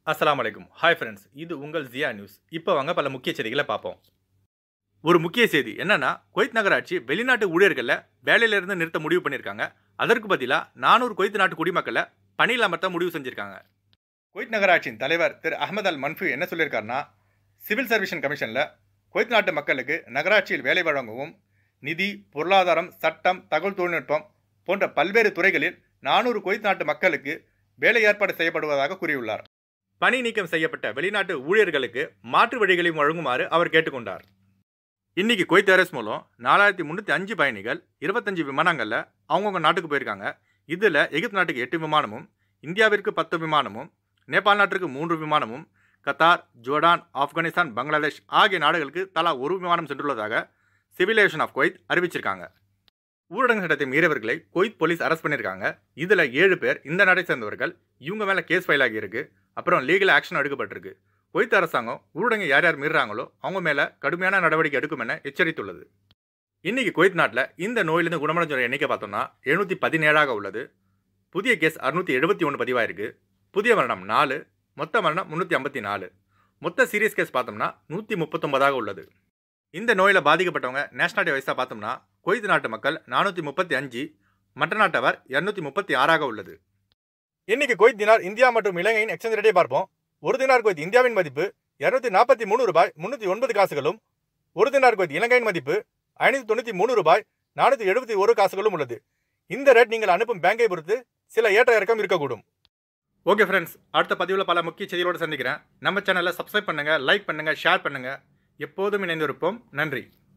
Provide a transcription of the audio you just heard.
அஸ்ஸலாமு அலைக்கும் hi friends இது உங்கள் ஜியா நியூஸ் இப்போ வாங்க பல முக்கிய செய்திகளை பார்ப்போம் ஒரு முக்கிய செய்தி என்னன்னா குவைத் நகராட்சி வெளிநாட்டு ஊழியர்களை வேலையிலிருந்து நிறுத்த முடிவு பண்ணியிருக்காங்க அதற்கு பதிலாக நானூறு குவைத் நாட்டு குடிமக்களை பணியில் அமர்த்த முடிவு செஞ்சிருக்காங்க குவைத் நகராட்சியின் தலைவர் திரு அகமது அல் மன்ஃபு என்ன சொல்லியிருக்காருன்னா சிவில் சர்வீஷன் கமிஷனில் குவைத் நாட்டு மக்களுக்கு நகராட்சியில் வேலை வழங்கவும் நிதி பொருளாதாரம் சட்டம் தகவல் தொழில்நுட்பம் போன்ற பல்வேறு துறைகளில் நானூறு குவைத் நாட்டு மக்களுக்கு வேலை ஏற்பாடு செய்யப்படுவதாக கூறியுள்ளார் பணி நீக்கம் செய்யப்பட்ட வெளிநாட்டு ஊழியர்களுக்கு மாற்று வழிகளையும் வழங்குமாறு அவர் கேட்டுக்கொண்டார் இன்னைக்கு குவைத் ஏர்வேஸ் மூலம் நாலாயிரத்தி முந்நூற்றி அஞ்சு பயணிகள் இருபத்தஞ்சு விமானங்களில் அவங்கவுங்க நாட்டுக்கு போயிருக்காங்க இதில் எகிப்து நாட்டுக்கு எட்டு விமானமும் இந்தியாவிற்கு பத்து விமானமும் நேபாள் நாட்டிற்கு மூன்று விமானமும் கத்தார் ஜோர்டான் ஆப்கானிஸ்தான் பங்களாதேஷ் ஆகிய நாடுகளுக்கு தலா ஒரு விமானம் சென்றுள்ளதாக சிவிலேஷன் ஆஃப் குவைத் அறிவிச்சிருக்காங்க ஊரடங்கு சட்டத்தை மீறியவர்களை குவைத் போலீஸ் அரெஸ்ட் பண்ணியிருக்காங்க இதில் ஏழு பேர் இந்த நாட்டை சேர்ந்தவர்கள் இவங்க மேலே கேஸ் ஃபைல் ஆகியிருக்கு அப்புறம் லீகல் ஆக்ஷன் எடுக்கப்பட்டிருக்கு குவைத் அரசாங்கம் ஊரடங்கை யார் யார் மீறுறாங்களோ அவங்க மேலே கடுமையான நடவடிக்கை எடுக்கும் என எச்சரித்துள்ளது இன்னைக்கு குவைத் நாட்டில் இந்த நோயிலிருந்து குணமடைஞ்சோர் எண்ணிக்கை பார்த்தோம்னா எழுநூற்றி பதினேழாக உள்ளது புதிய கேஸ் அறுநூற்றி எழுபத்தி ஒன்று பதிவாயிருக்கு புதிய மரணம் நாலு மொத்த மரணம் முந்நூற்றி ஐம்பத்தி நாலு மொத்த சீரியஸ் கேஸ் பார்த்தோம்னா நூற்றி முப்பத்தொன்பதாக உள்ளது இந்த நோயில் பாதிக்கப்பட்டவங்க நேஷனாலிட்டி வைஸாக பார்த்தோம்னா குவைத் நாட்டு மக்கள் நானூற்றி முப்பத்தி அஞ்சு மற்ற நாட்டவர் இரநூத்தி முப்பத்தி ஆறாக உள்ளது இன்னைக்கு குவைத் தினார் இந்தியா மற்றும் இலங்கையின் எக்ஸ்சேஞ்ச் ரேட்டை பார்ப்போம் ஒரு தினார் குவைத் இந்தியாவின் மதிப்பு இரநூத்தி நாற்பத்தி மூணு ரூபாய் முந்நூற்றி ஒன்பது காசுகளும் ஒரு தினார் குவைத் இலங்கையின் மதிப்பு ஐநூற்றி தொண்ணூற்றி மூணு ரூபாய் நானூற்றி எழுபத்தி ஒரு காசுகளும் உள்ளது இந்த ரேட் நீங்கள் அனுப்பும் பேங்கை பொறுத்து சில ஏற்ற இறக்கம் இருக்கக்கூடும் ஓகே ஃப்ரெண்ட்ஸ் அடுத்த பதிவில் பல முக்கிய செய்திகளோடு சந்திக்கிறேன் நம்ம சேனலை சப்ஸ்கிரைப் பண்ணுங்கள் லைக் பண்ணுங்கள் ஷேர் பண்ணுங்கள் எப்போதும் இணைந்திருப்போம் நன்றி